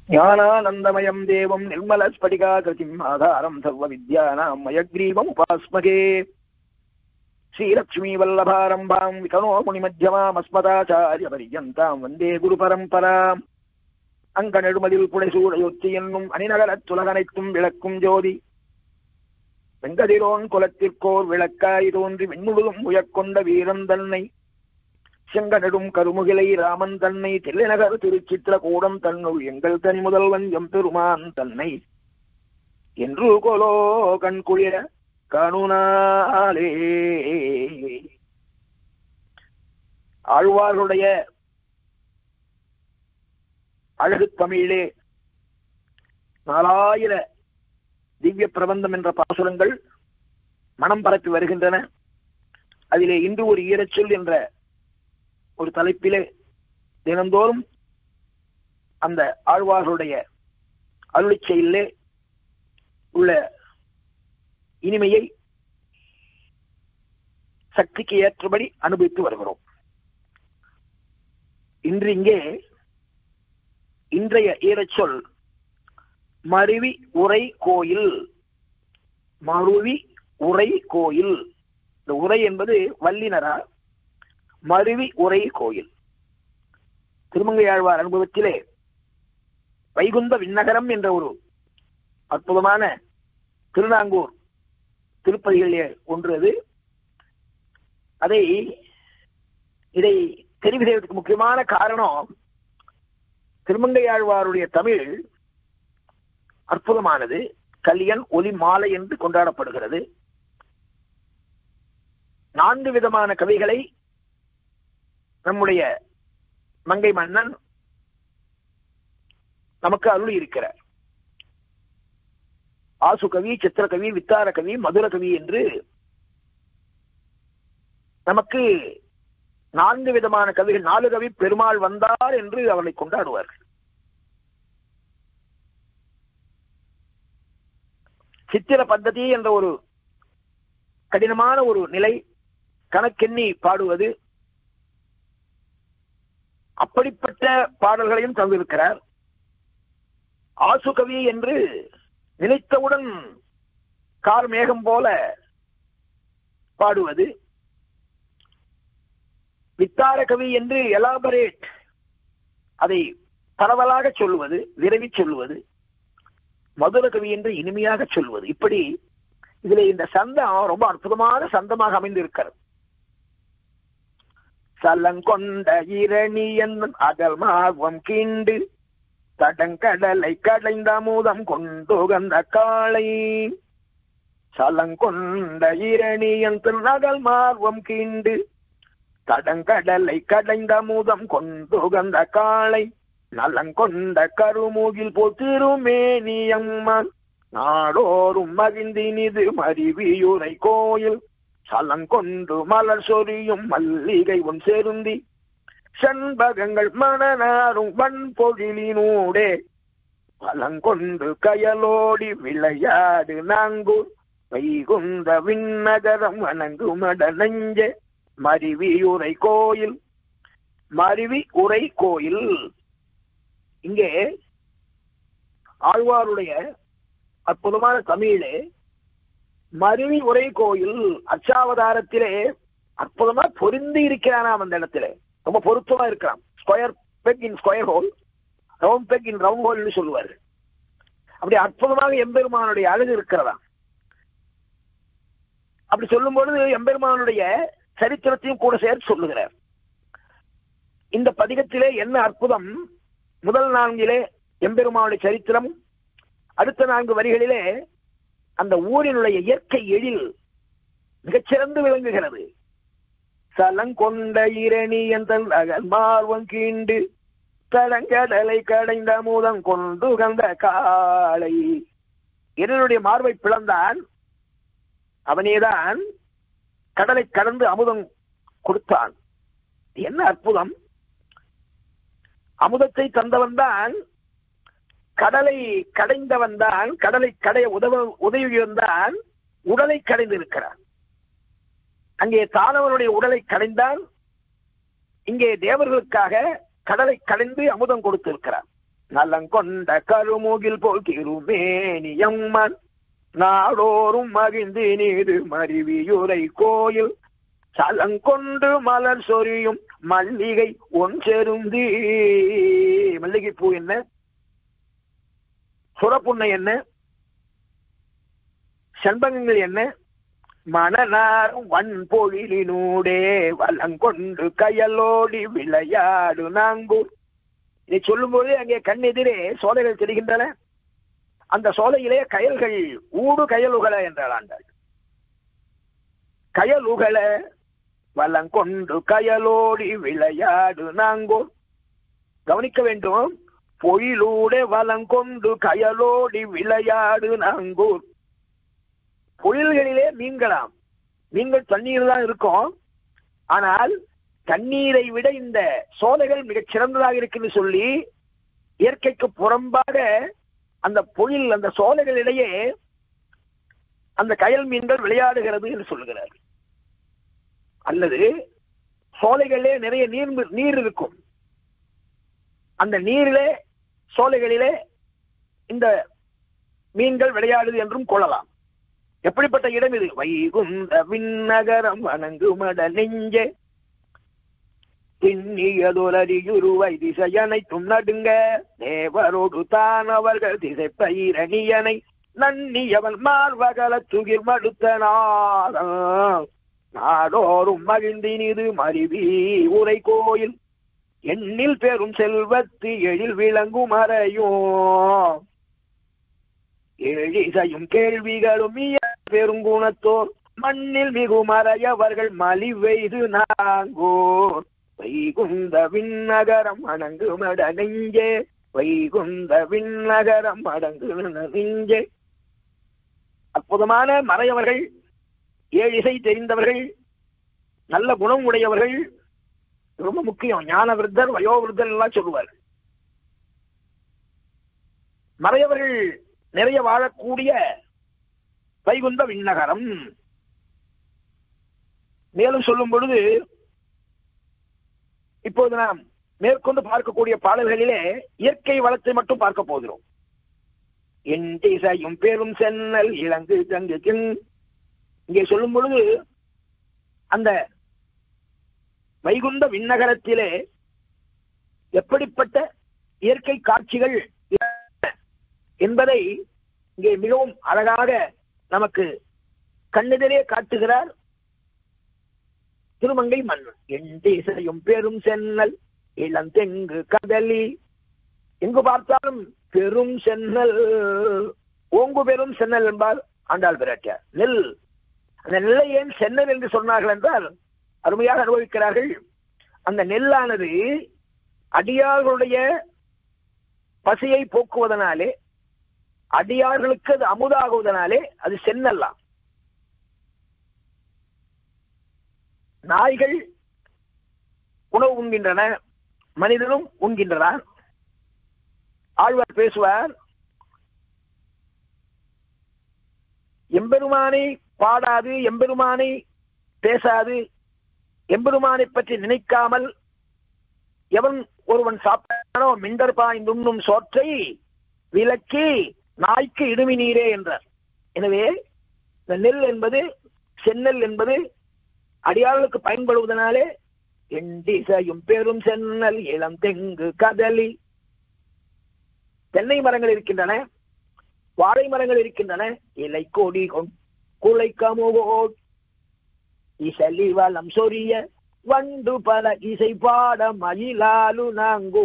ஞானானந்தமயம் தேவம் நிர்மலஸ்படிகாகிருதிம் ஆதாரம் சர்வ வித்யானாம் மயக்ரீவம் உபாஸ்மகே ஸ்ரீலக்ஷ்மீ வல்லபாரம்பாம் விகனோ முனிமத்தியமாமஸ்மதாச்சாரிய பரியந்தாம் வந்தே குரு பரம்பராம் அங்க நெடுமதில் புடைசூடையொத்தி என்னும் அணிநகரத் துலகனைத்தும் விளக்கும் ஜோதி வெங்கதிரோன் குலத்திற்கோர் விளக்காய் தோன்றி விண்முழுதும் உயக்கொண்ட வீரன் தன்னை செங்கனடும் கருமுகிலை ராமன் தன்னை தில்லைநகர் திருச்சித்திர கூடம் தன்னுள் எங்கள் தனி முதல்வன் எம்பெருமான் தன்னை என்று கொலோ கண்குளிர கணுனாலே ஆழ்வார்களுடைய அழகு தமிழிலே நாலாயிர திவ்ய பிரபந்தம் என்ற பாசுரங்கள் மனம் பரப்பி வருகின்றன அதிலே இன்று ஒரு ஈரச்சொல் என்ற ஒரு தலைப்பிலே தினந்தோறும் அந்த ஆழ்வார்களுடைய அருளிச் செயலிலே உள்ள இனிமையை சக்திக்கு ஏற்றபடி அனுபவித்து வருகிறோம் இன்று இங்கே இன்றைய ஈரச்சொல் மருவி உரை கோயில் மருவி உரை கோயில் இந்த உரை என்பது வல்லினரா மருவி உரை கோயில் திருமங்கையாழ்வார் அனுபவத்திலே வைகுந்த விண்ணகரம் என்ற ஒரு அற்புதமான திருநாங்கூர் திருப்பதிகளிலே ஒன்று அது அதை இதை தெரிவு செய்வதற்கு முக்கியமான காரணம் திருமங்கையாழ்வாருடைய தமிழ் அற்புதமானது கல்யன் ஒலி மாலை என்று கொண்டாடப்படுகிறது நான்கு விதமான கவிகளை நம்முடைய மங்கை மன்னன் நமக்கு அருள் இருக்கிறார் ஆசு கவி சித்திரகவி வித்தார கவி மதுர கவி என்று நமக்கு நான்கு விதமான கவிகள் நாலு கவி பெருமாள் வந்தார் என்று அவளை கொண்டாடுவார்கள் சித்திர பద్ధதி என்ற ஒரு கடினமான ஒரு நிலை கணக்கெண்ணி பாடுவது அப்படிப்பட்ட பாடல்களையும் தந்திருக்கிறார் ஆசுகவி என்று நினைத்தவுடன் கார் மேகம் போல பாடுவது வித்தார கவி என்று எலாபரேட் அதை பரவலாக சொல்லுவது விரைவி சொல்லுவது மதுர கவி என்று இனிமையாக சொல்வது இப்படி இதுல இந்த சந்தம் ரொம்ப அற்புதமான சந்தமாக அமைந்திருக்கிறது சலங்கொண்ட இரணி என்னும் அகல் மார்வம் கீண்டு தடங்கடலை கடைந்த மூதம் கொண்டு கந்த காளை சலங்கொண்ட இரணி என் அகல் மார்வம் கீண்டு தடங்கடலை கடைந்த மூதம் கொண்டு கந்த காளை நலங்கொண்ட கருமூகில் போல் திருமேனியம்மன் நாடோறும் மகிழ்ந்தினிது மருவியுரை கோயில் சலங்கொண்டு மலர் சொரியும் மல்லிகை உன் செருந்தி செண்பகங்கள் மணனாரும் வன்பொழிலினூடே பலங்கொண்டு கயலோடி விளையாடு நாங்கூர் வைகுந்த விண்ணகரம் வணங்குமட நெஞ்சே மருவி உரை கோயில் மருவி உரை கோயில் இங்கே ஆழ்வாருடைய அற்புதமான தமிழே மருவி உரை கோயில் அச்சாவதாரத்திலே அற்புதமா பொருந்தி இருக்கிறானாம் அந்த இடத்துல ரொம்ப பொருத்தமா இருக்கிறான் square peg in square hole round peg in round ஹோல்னு சொல்லுவார் அப்படி அற்புதமாக எம்பெருமானுடைய அழகு இருக்கிறதா அப்படி சொல்லும் பொழுது எம்பெருமானுடைய சரித்திரத்தையும் கூட சேர்த்து சொல்லுகிறார் இந்த பதிகத்திலே என்ன அற்புதம் முதல் நான்கிலே எம்பெருமானுடைய சரித்திரம் அடுத்த நான்கு வரிகளிலே அந்த ஊரினுடைய இயற்கை எழில் மிகச்சிறந்து விளங்குகிறது சலங்கொண்ட இரணி என்ற மார்வம் கீண்டு தடங்கடலை கடைந்த மூதம் கொண்டு கந்த காளை இரனுடைய மார்பை பிளந்தான் அவனேதான் கடலை கடந்து அமுதம் கொடுத்தான் என்ன அற்புதம் அமுதத்தை தந்தவன் தான் கடலை கடைந்தவன் தான் கடலை கடைய உதவ உதவியவன் தான் உடலை கடைந்திருக்கிறான் அங்கே தானவனுடைய உடலை கடைந்தான் இங்கே தேவர்களுக்காக கடலை கடைந்து அமுதம் கொடுத்திருக்கிறார் நலங்கொண்ட கருமுகில் போல் திருமேனியம்மன் நாடோறும் மகிழ்ந்து நீடு மருவியுரை கோயில் சலங்கொண்டு மலர் சொரியும் மல்லிகை ஒன்றெருந்தி மல்லிகை பூ என்ன சுரப்புண்ணை என்ன செண்பகங்கள் என்ன மணனாரும் வன்பொழிலினூடே வலங்கொண்டு கயலோடி விளையாடு நாங்கூர் இதை சொல்லும்போது அங்கே கண்ணெதிரே சோலைகள் தெரிகின்றன அந்த சோலையிலே கயல்கள் ஊடு கயலுகல என்றாள் ஆண்டாள் கயலுகல வலங்கொண்டு கயலோடி விளையாடு நாங்கோர் கவனிக்க வேண்டும் பொழிலூடே வலங்கொண்டு கயலோடி விளையாடு நாங்கூர் பொழில்களிலே மீன்களாம் மீன்கள் தண்ணீர் தான் இருக்கும் ஆனால் தண்ணீரை விட இந்த சோலைகள் மிகச் சிறந்ததாக இருக்குன்னு சொல்லி இயற்கைக்கு புறம்பாக அந்த பொழில் அந்த சோலைகளிடையே அந்த கயல் மீன்கள் விளையாடுகிறது என்று சொல்லுகிறார் அல்லது சோலைகளிலே நிறைய நீர் நீர் இருக்கும் அந்த நீரிலே சோலைகளிலே இந்த மீன்கள் விளையாடுது என்றும் கொள்ளலாம் எப்படிப்பட்ட இடம் இது வைகுந்த விண்ணகரம் வணங்குமட நெஞ்சே திண்ணியதொலரியுருவை திசையனைத்தும் நடுங்க தேவரோடு தான் அவர்கள் திசை பயிரணியனை நன்னியவன் மார்வகல துகிர் மடுத்த நாடோறும் மகிழ்ந்தினிது மருவி உரை கோயில் எண்ணில் பெரும் செல்வத்து எழில் விளங்கும் அறையும் எழிசையும் கேள்விகளும் பெருங்குணத்தோர் மண்ணில் மிகுமறையவர்கள் மலிவெய்து நாங்கோர் வைகுந்த விண்ணகரம் அடங்குமட நெஞ்சே வைகுந்த விண்ணகரம் அடங்கு நெஞ்சே அற்புதமான மறையவர்கள் ஏழிசை தெரிந்தவர்கள் நல்ல குணம் உடையவர்கள் ரொம்ப முக்கியம் ஞான விருத்தர் வயோவிருத்தர் எல்லாம் சொல்லுவார் மறையவர்கள் நிறைய வாழக்கூடிய வைகுந்த விண்ணகரம் மேலும் சொல்லும் பொழுது இப்போது நாம் மேற்கொண்டு பார்க்கக்கூடிய பாடல்களிலே இயற்கை வளத்தை மட்டும் பார்க்க போகிறோம் என் திசையும் பெரும் சென்னல் இளங்கு தங்கு இங்கே சொல்லும் பொழுது அந்த வைகுந்த விண்ணகரத்திலே எப்படிப்பட்ட இயற்கை காட்சிகள் என்பதை இங்கே மிகவும் அழகாக நமக்கு கண்ணெதிரே காட்டுகிறார் திருமங்கை மன்னன் என் தேசையும் பெரும் சென்னல் இளந்தெங்கு கதலி எங்கு பார்த்தாலும் பெரும் சென்னல் ஓங்கு பெரும் சென்னல் என்பார் ஆண்டாள் பிராட்டியார் நெல் அந்த நெல்லை ஏன் சென்னல் என்று சொன்னார்கள் என்றால் அருமையாக அனுபவிக்கிறார்கள் அந்த நெல்லானது அடியார்களுடைய பசியை போக்குவதனாலே அடியார்களுக்கு அது அமுதாகுவதனாலே அது சென்னல்லாம் நாய்கள் உணவு உண்கின்றன மனிதனும் உண்கின்றனர் ஆழ்வார் பேசுவார் எம்பெருமானை பாடாது எம்பெருமானை பேசாது எம்பெருமானை பற்றி நினைக்காமல் எவன் ஒருவன் சாப்பிட்டானோ மிண்டர் பாய்ந்து உண்ணும் சோற்றை விலக்கி நாய்க்கு இடுமி நீரே என்றார் எனவே இந்த நெல் என்பது செந்நெல் என்பது அடியாளுக்கு பயன்படுவதனாலே எண்டிசையும் பெரும் சென்னல் இளம் தெங்கு கதலி தென்னை மரங்கள் இருக்கின்றன வாழை மரங்கள் இருக்கின்றன இலை கொடி குலை கமுகோ இசலி வளம் சொரிய வண்டு பல இசை பாட மயிலாலு நாங்கோ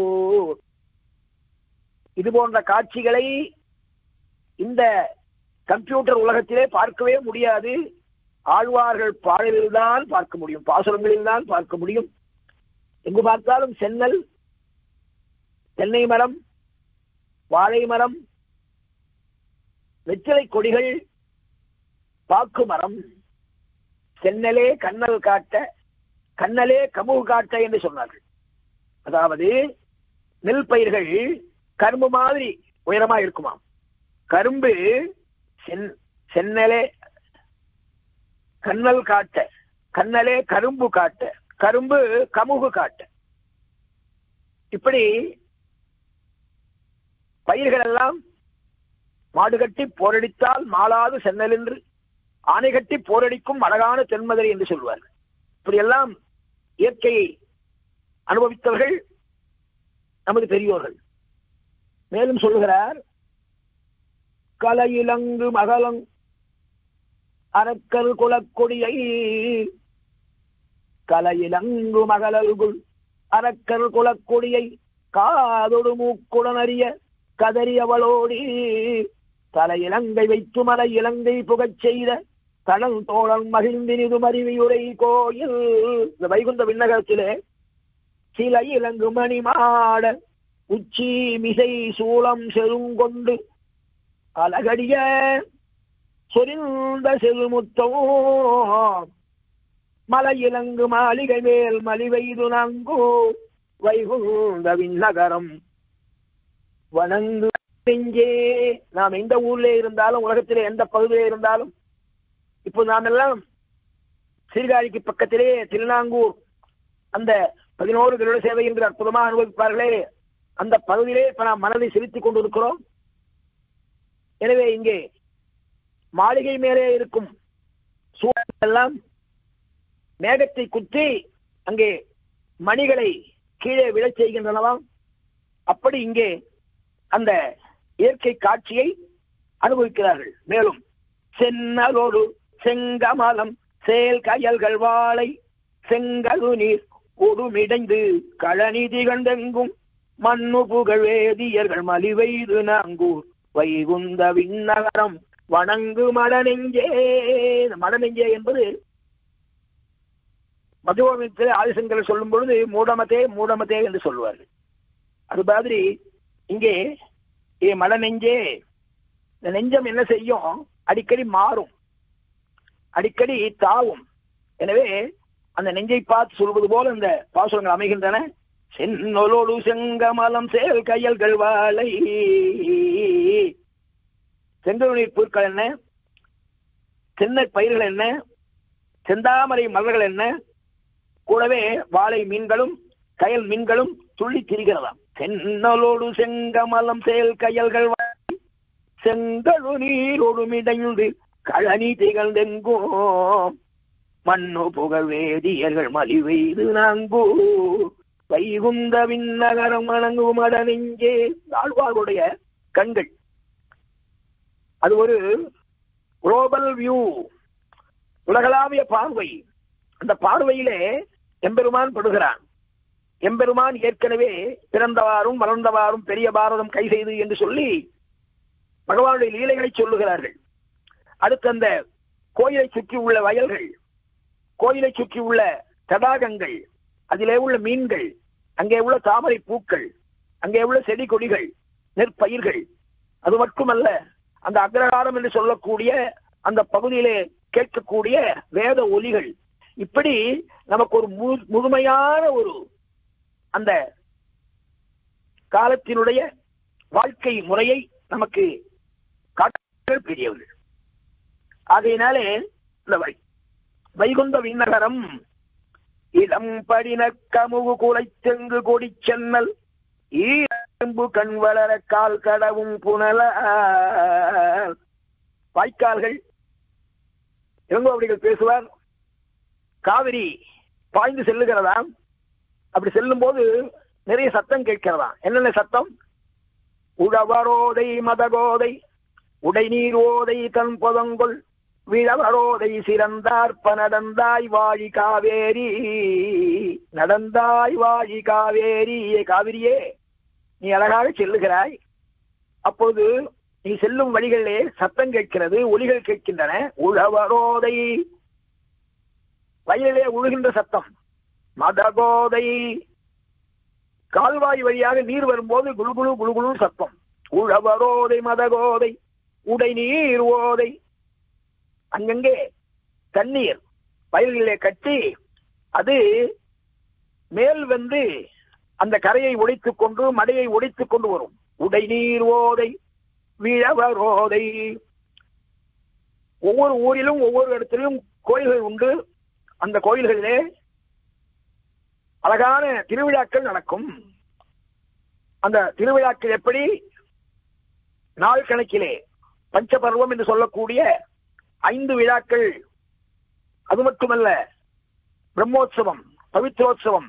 இது போன்ற காட்சிகளை இந்த கம்ப்யூட்டர் உலகத்திலே பார்க்கவே முடியாது ஆழ்வார்கள் பாடலில் தான் பார்க்க முடியும் பாசுரங்களில் தான் பார்க்க முடியும் எங்கு பார்த்தாலும் சென்னல் தென்னை மரம் வாழை மரம் வெற்றிலை கொடிகள் பாக்கு மரம் சென்னலே கண்ணல் காட்ட கண்ணலே கமுகு காட்ட என்று சொன்னார்கள் அதாவது நெல் பயிர்கள் கரும்பு மாதிரி உயரமா இருக்குமாம் கரும்பு சென் சென்னலே கண்ணல் காட்ட கண்ணலே கரும்பு காட்ட கரும்பு கமுகு காட்ட இப்படி பயிர்கள் எல்லாம் மாடு கட்டி போரடித்தால் மாளாது சென்னல் என்று ஆணை கட்டி போரடிக்கும் அழகான தென்மதுரை என்று சொல்வார்கள் இப்படியெல்லாம் இயற்கையை அனுபவித்தவர்கள் நமது பெரியோர்கள் மேலும் சொல்லுகிறார் கலையிலங்கு மகளங் அரக்கல் குலக்கொடியை கலையிலங்கு மகளல்குள் அரக்கர் குலக்கொடியை காதொடு மூக்குடன் அறிய கதறியவளோடி தலையிலங்கை வைத்து மலை இலங்கை புகச் செய்த கடல் தோழன் மகிழ்ந்தினிது மருவியுரை கோயில் இந்த வைகுந்த விண்ணகத்திலே சில இலங்கு மணி மாட உச்சி மிசை சூளம் செருங்கொண்டு அலகடிய சொரிந்த செல்முத்தோ மலை இலங்கு மாளிகை மேல் மலிவைது நாங்கோ வைகுந்த விண்ணகரம் வணங்கு நெஞ்சே நாம் எந்த ஊர்ல இருந்தாலும் உலகத்திலே எந்த பகுதியிலே இருந்தாலும் இப்போ நாம் எல்லாம் சீர்காழிக்கு பக்கத்திலே திருநாங்கூர் அந்த பதினோரு கருட சேவை என்று அற்புதமாக அனுபவிப்பார்களே அந்த பகுதியிலே இப்ப நாம் மனதை செலுத்திக் கொண்டிருக்கிறோம் எனவே இங்கே மாளிகை மேலே இருக்கும் சூழல் எல்லாம் மேகத்தை குத்தி அங்கே மணிகளை கீழே விழச் செய்கின்றனவாம் அப்படி இங்கே அந்த இயற்கை காட்சியை அனுபவிக்கிறார்கள் மேலும் சென்னலோடு செங்கமலம் சேல் கயல்கள் வாழை செங்கழு நீர் ஒடுமிடைந்து கழனி திகழ்ந்தெங்கும் மண்ணு புகழ் வேதியர்கள் மலிவைது நாங்கூர் வைகுந்த விண்ணகரம் வணங்கு மடநெஞ்சே இந்த மடநெஞ்சே என்பது மதுவமித்து ஆதிசங்கர் சொல்லும் பொழுது மூடமதே மூடமதே என்று சொல்லுவார்கள் அது மாதிரி இங்கே ஏ மட நெஞ்சே இந்த நெஞ்சம் என்ன செய்யும் அடிக்கடி மாறும் அடிக்கடி தாவும் எனவே அந்த நெஞ்சை பார்த்து சொல்வது போல இந்த பாசுரங்கள் அமைகின்றன சென்னொலோடு செங்கமலம் சேல் கையல்கள் வாழை செங்கருநீர் பூக்கள் என்ன தென்னை பயிர்கள் என்ன செந்தாமரை மலர்கள் என்ன கூடவே வாழை மீன்களும் கயல் மீன்களும் துள்ளி திரிகிறதாம் சென்னலோடு செங்கமலம் செயல் கயல்கள் செங்கழு நீரோடு மிடைந்து கழனி திகழ்ந்தெங்கோ மண்ணு புகழ் வேதியர்கள் மலிவெய்து நாங்கோ வைகுந்த விண்ணகரம் வணங்கும் அடனெஞ்சே ஆழ்வாருடைய கண்கள் அது ஒரு குளோபல் வியூ உலகளாவிய பார்வை அந்த பார்வையிலே எம்பெருமான் படுகிறான் எம்பெருமான் ஏற்கனவே பிறந்தவாறும் வளர்ந்தவாறும் பெரிய பாரதம் கை செய்து என்று சொல்லி பகவானுடைய லீலைகளை சொல்லுகிறார்கள் அடுத்து அந்த கோயிலை சுற்றி உள்ள வயல்கள் கோயிலை சுற்றி உள்ள தடாகங்கள் அதிலே உள்ள மீன்கள் அங்கே உள்ள தாமரை பூக்கள் அங்கே உள்ள செடி கொடிகள் நெற்பயிர்கள் அது மட்டுமல்ல அந்த அக்ரஹாரம் என்று சொல்லக்கூடிய அந்த பகுதியிலே கேட்கக்கூடிய வேத ஒலிகள் இப்படி நமக்கு ஒரு மு- முழுமையான ஒரு அந்த காலத்தினுடைய வாழ்க்கை முறையை நமக்கு காட்டுகள் பெரியவர்கள் ஆகையினாலே இந்த வை வைகுந்த விண்ணகரம் இளம்படின கமுகு குலைத்தெங்கு கொடி சென்னல் ஈரம்பு கண் வளர கால் கடவும் புனல வாய்க்கால்கள் இளங்கோவடிகள் பேசுவார் காவிரி பாய்ந்து செல்லுகிறதாம் அப்படி செல்லும் போது நிறைய சத்தம் கேட்கிறதாம் என்னென்ன சத்தம் உழவரோதை மதகோதை உடைநீர் ஓதை தன் பொதங்கொள் விழவரோதை சிறந்தார்ப்ப நடந்தாய் வாழி காவேரி நடந்தாய் வாழி காவேரி ஏ காவிரியே நீ அழகாக செல்லுகிறாய் அப்பொழுது நீ செல்லும் வழிகளிலே சத்தம் கேட்கிறது ஒலிகள் கேட்கின்றன உழவரோதை வயலிலே உழுகின்ற சத்தம் மதகோதை கால்வாய் வழியாக நீர் வரும்போது குழுகுழு குழுகுழு சத்தம் உழவரோதை மதகோதை உடை நீர் ஓதை அங்கங்கே தண்ணீர் வயல்களிலே கட்டி அது மேல் வந்து அந்த கரையை உடைத்துக் கொண்டு மடையை உடைத்துக் கொண்டு வரும் உடை நீர் ஓதை விழவரோதை ஒவ்வொரு ஊரிலும் ஒவ்வொரு இடத்திலும் கோயில்கள் உண்டு அந்த கோயில்களிலே அழகான திருவிழாக்கள் நடக்கும் அந்த திருவிழாக்கள் எப்படி நாள் கணக்கிலே பஞ்சபர்வம் என்று சொல்லக்கூடிய ஐந்து விழாக்கள் அது மட்டுமல்ல பிரம்மோற்சவம் பவித்ரோத்சவம்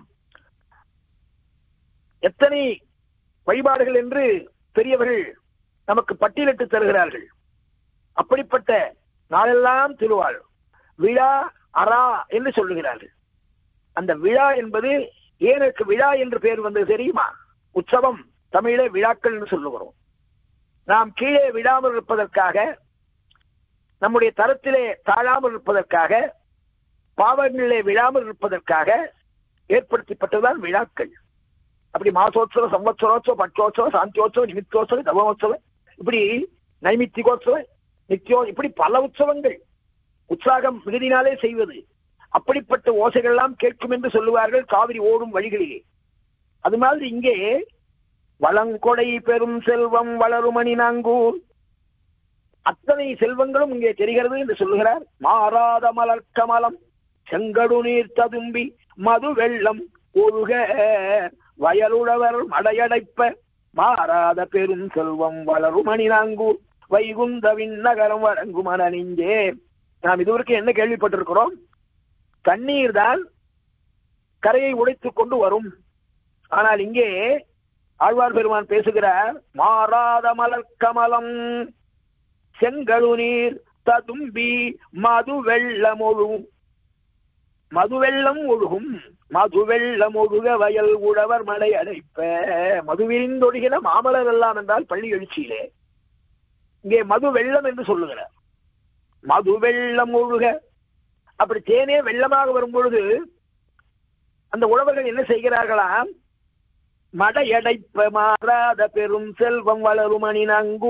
எத்தனை வழிபாடுகள் என்று பெரியவர்கள் நமக்கு பட்டியலிட்டு தருகிறார்கள் அப்படிப்பட்ட நாளெல்லாம் திருவாள் விழா அரா என்று சொல்லுகிறார்கள் அந்த விழா என்பது ஏனுக்கு விழா என்று பெயர் வந்தது தெரியுமா உற்சவம் தமிழே விழாக்கள் என்று சொல்லுகிறோம் நாம் கீழே விழாமல் இருப்பதற்காக நம்முடைய தரத்திலே தாழாமல் இருப்பதற்காக பாவங்களிலே விழாமல் இருப்பதற்காக ஏற்படுத்தப்பட்டதுதான் விழாக்கள் அப்படி மாசோத்சவம் சம்வத்சரோத்சவம் பட்சோத்சவம் சாந்தியோத்சவம் நிமித்தோத்சவம் தவமோத்சவம் இப்படி நைமித்திகோத்சவம் நித்தியோ இப்படி பல உற்சவங்கள் உற்சாகம் மிகுதினாலே செய்வது அப்படிப்பட்ட ஓசைகள் எல்லாம் கேட்கும் என்று சொல்லுவார்கள் காவிரி ஓடும் வழிகளிலே அது மாதிரி இங்கே வளங்கொடை பெரும் செல்வம் வளருமணி நாங்கூர் அத்தனை செல்வங்களும் இங்கே தெரிகிறது என்று சொல்லுகிறார் மாறாத மலர் கமலம் செங்கடு நீர் ததும்பி மது வெள்ளம் ஒழுக வயலுழவர் மடையடைப்ப மாறாத பெரும் செல்வம் வளருமணி நாங்கூர் வைகுந்தவின் நகரம் வழங்கும் நெஞ்சே நாம் இதுவரைக்கும் என்ன கேள்விப்பட்டிருக்கிறோம் தண்ணீர் தான் கரையை உடைத்துக் கொண்டு வரும் ஆனால் இங்கே ஆழ்வார் பெருமான் பேசுகிறார் மாறாத மலர் கமலம் செங்கழு நீர் ததும்பி மது வெள்ளம் ஒழுகும் மது வெள்ளம் ஒழுகும் மது வெள்ளம் ஒழுக வயல் உழவர் மலை அடைப்ப மதுவிரிந்தொழுகின மாமலர் எல்லாம் என்றால் பள்ளி எழுச்சியிலே இங்கே மது வெள்ளம் என்று சொல்லுகிறார் மது வெள்ளம் ஒழுக அப்படி தேனே வெள்ளமாக வரும் பொழுது அந்த உழவர்கள் என்ன செய்கிறார்களாம் மடையடைப்ப மாறாத பெரும் செல்வம் வளரும் அணி நங்கு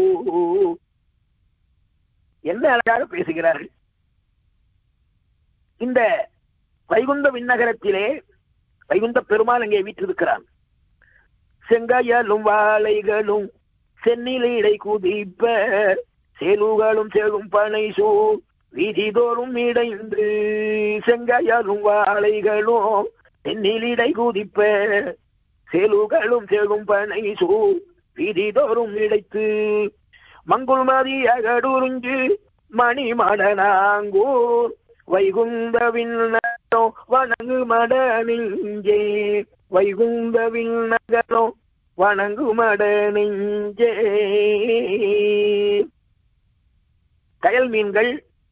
என்ன அழகாக பேசுகிறார்கள் இந்த வைகுந்த விண்ணகரத்திலே வைகுந்த பெருமாள் இங்கே வீற்றிருக்கிறான் செங்கையலும் வாழைகளும் சென்னிலீடை குதிப்ப சேலுகளும் செழும் பனை சூ வீதிதோறும் இடைந்து செங்கையலும் வாழைகளும் தென்னிலிடை குதிப்ப சேலுகளும் செழும் பனை சூ வீதிதோறும் இடைத்து மங்குள் மதி அகடுறிஞ்சு மணி மடனாங்கூர் வைகுந்தவின் நகரோ வணங்கு மட நெஞ்சே வைகுந்தவின் நகரோ வணங்கு மட நெஞ்சே கயல் மீன்கள்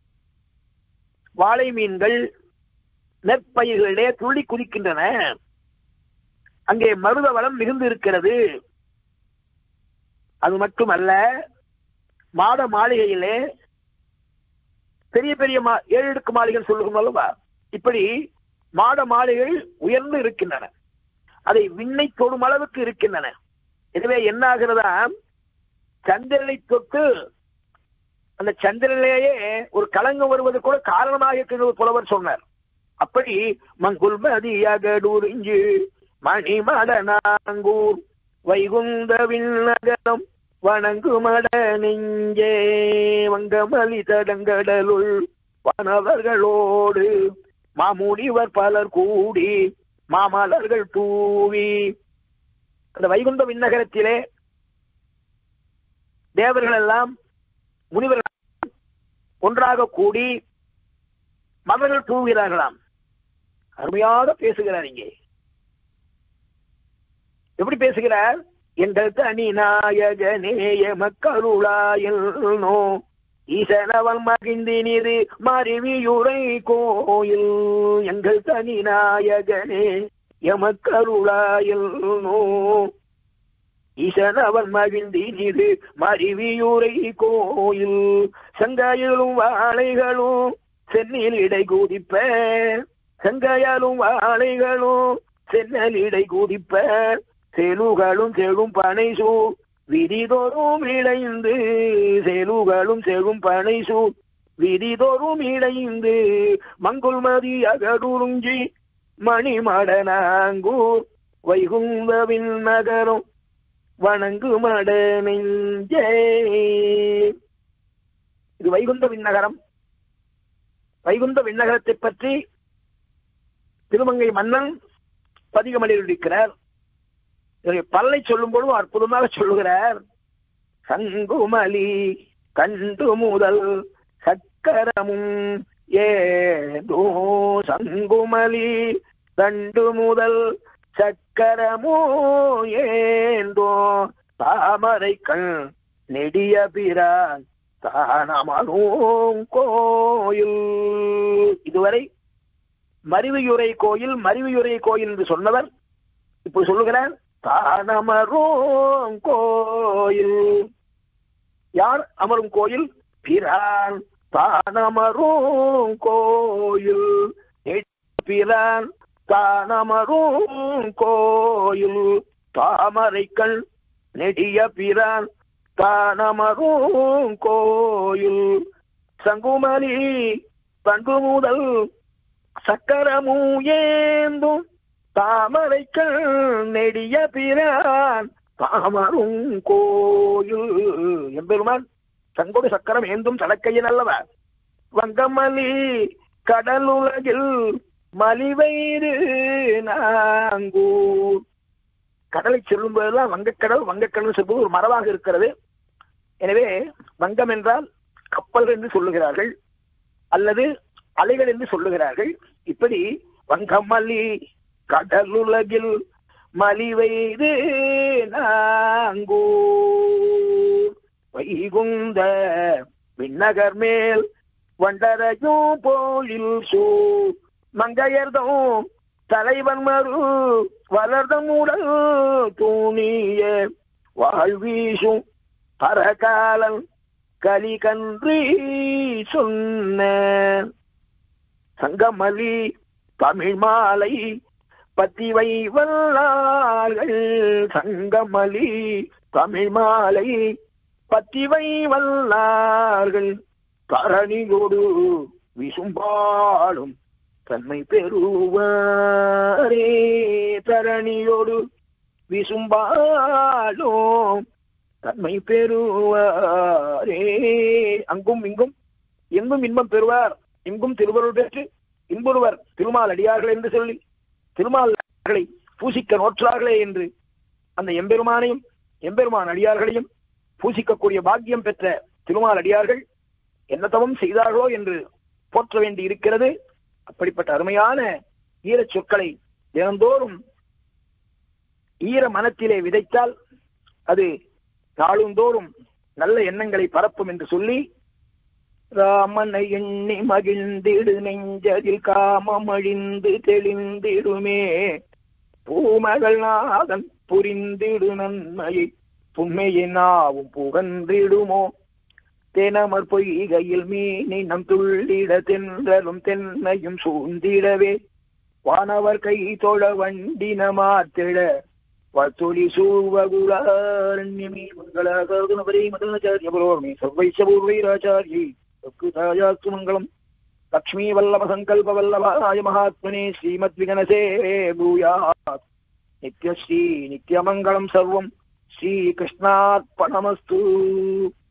வாழை மீன்கள் நெற்பயிர்களே துள்ளி குதிக்கின்றன அங்கே மருத வளம் மிகுந்து இருக்கிறது அது மட்டுமல்ல மாட மாளிகையிலே பெரிய பெரிய மா ஏழு அடுக்கு மாளிகைகள் சொல்லுகிறோம் அல்லவா இப்படி மாட மாளிகைகள் உயர்ந்து இருக்கின்றன அதை விண்ணை தொடும் அளவுக்கு இருக்கின்றன எனவே என்ன ஆகிறதா சந்திரனை தொட்டு அந்த சந்திரனிலேயே ஒரு கலங்கம் வருவது கூட காரணமாக இருக்கிறது புலவர் சொன்னார் அப்படி மங்குல் மதியகடூரிஞ்சு மணி மடனாங்கூர் வைகுந்தவின் நகரம் வணங்கு மட நெஞ்சே வங்கமலி தடங்கடலுள் வானவர்களோடு மாமுனிவர் பலர் கூடி மாமலர்கள் தூவி அந்த வைகுந்த விண்ணகரத்திலே தேவர்கள் எல்லாம் முனிவர்கள் ஒன்றாக கூடி மலர்கள் தூவுகிறார்களாம் அருமையாக பேசுகிறார் இங்கே எப்படி பேசுகிறார் எங்கள் தனி நாயகனேய மக்களுளாயல்னோ ஈசனவன் மகிழ்ந்தினிது மருவியுரை கோயில் எங்கள் தனி நாயகனே எமக்கருளாயல்னோ ஈசனவன் மகிழ்ந்தினிது மருவியுரை கோயில் சங்காயிலும் வாழைகளும் சென்னில் இடை கூதிப்ப செங்காயாலும் வாழைகளும் சென்னல் இடை கூதிப்ப செலுகளும் செழும் பனை சூ விதிதோறும் இழைந்து செலுகளும் செழும் பனை சூ விதிதோறும் இழைந்து மங்குள் மதி அகடுருஞ்சி மணி மடனாங்கூர் வைகுந்தவின் நகரம் வணங்கு மட நெஞ்சே இது வைகுந்த விண்ணகரம் வைகுந்த விண்ணகரத்தை பற்றி திருமங்கை மன்னன் பதிகமலில் இருக்கிறார் பல்லை சொல்லும் பொழுது அற்புதமாக சொல்லுகிறார் சங்குமலி கண்டு முதல் சக்கரமும் ஏதோ சங்குமலி கண்டு முதல் சக்கரமோ ஏந்தோ தாமரை கண் நெடிய பிரான் தானமரும் கோயில் இதுவரை மருவியுரை கோயில் மருவியுரை கோயில் என்று சொன்னவர் இப்ப சொல்லுகிறார் தானமரும் கோயில் யார் அமரும் கோயில் பிரான் தானமரும் கோயில் பிரான் தானமரும் கோயில் தாமரைக்கள் நெடிய பிரான் தானமரும் கோயில் சங்குமலி பண்பு முதல் சக்கரமு ஏந்தும் தாமரைக்கள் நெடிய பிரான் தாமரும் கோயில் எம்பெருமான் சங்கோடு சக்கரம் ஏந்தும் சடக்கையன் அல்லவா வங்கமலி கடலுலகில் மலிவயிறு நாங்கூர் கடலை செல்லும் போதெல்லாம் வங்கக்கடல் வங்கக்கடல் செல்வது ஒரு மரபாக இருக்கிறது எனவே வங்கம் என்றால் கப்பல் என்று சொல்லுகிறார்கள் அல்லது அலைகள் என்று சொல்லுகிறார்கள் இப்படி வங்கமல்லி கடலுலகில் மலிவெய்து நாங்கூர் வைகுந்த விண்ணகர் மேல் வண்டரையும் போலில் சூ மங்கையர்தம் தலைவன் மறு வளர்தம் உடல் தூணிய வாழ்வீசும் பரகாலன் கலிகன்றி சொன்ன சங்கமலி தமிழ் மாலை பத்திவை வல்லார்கள் சங்கமலி தமிழ் மாலை பத்திவை வல்லார்கள் தரணியோடு விசும்பாடும் தன்மை பெறுவாரே தரணியோடு விசும்பாலும் தன்மை பெறுவாரே அங்கும் இங்கும் எங்கும் இன்பம் பெறுவார் எங்கும் திருவருள் பெற்று இன்புறுவர் திருமால் அடியார்கள் என்று சொல்லி திருமால்களை பூசிக்க நோற்றார்களே என்று அந்த எம்பெருமானையும் எம்பெருமான் அடியார்களையும் பூசிக்கக்கூடிய பாக்கியம் பெற்ற திருமால் அடியார்கள் என்ன தவம் செய்தார்களோ என்று போற்ற வேண்டி இருக்கிறது அப்படிப்பட்ட அருமையான ஈரச் சொற்களை தினந்தோறும் ஈர மனத்திலே விதைத்தால் அது நாளுந்தோறும் நல்ல எண்ணங்களை பரப்பும் என்று சொல்லி ராமனை எண்ணி மகிழ்ந்திடு நெஞ்சதில் காமம் அழிந்து தெளிந்திடுமே பூமகள் நாதன் புரிந்திடு நன்மையை புண்மையினாவும் புகன்றிடுமோ தெனமர் பொய்கையில் மீனை நம் துள்ளிட தென்றலும் தென்னையும் சூழ்ந்திடவே வானவர் கை தொழ வண்டின மாத்திட வத்துளி சூவகுலாரண்யமே மங்களாகருணபரி மதனாச்சாரிய புரோர்மி சர்வைசபூர்வைராச்சாரியை சத்குதாயாஸ்து மங்களம் லக்ஷ்மீ வல்லப சங்கல்ப வல்லபாய மகாத்மனே ஸ்ரீமத் விகனசே பூயாத் நித்யஸ்ரீ நித்யமங்கலம் சர்வம் ஸ்ரீகிருஷ்ணார்ப்பணமஸ்து